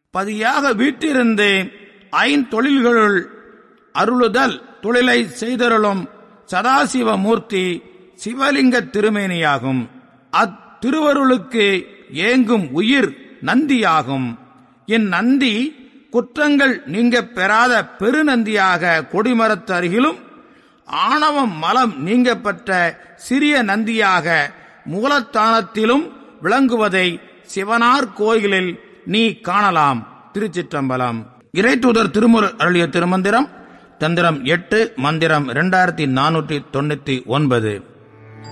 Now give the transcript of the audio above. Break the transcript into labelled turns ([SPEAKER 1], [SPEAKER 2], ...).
[SPEAKER 1] பதியாக வீட்டிருந்து ஐந்தொழில்களுள் அருளுதல் தொழிலை செய்தருளும் சதாசிவமூர்த்தி சிவலிங்க திருமேனியாகும் அத்திருவருளுக்கு ஏங்கும் உயிர் நந்தியாகும் இந்நந்தி குற்றங்கள் நீங்க பெறாத பெருநந்தியாக கொடிமரத்து அருகிலும் ஆணவம் மலம் நீங்க பெற்ற சிறிய நந்தியாக மூலத்தானத்திலும் விளங்குவதை சிவனார் கோயிலில் நீ காணலாம் திருச்சிற்றம்பலம் இறைத்தூதர் திருமுரு அருளிய திருமந்திரம் தந்திரம் எட்டு மந்திரம் இரண்டாயிரத்தி நானூற்றி தொண்ணூத்தி ஒன்பது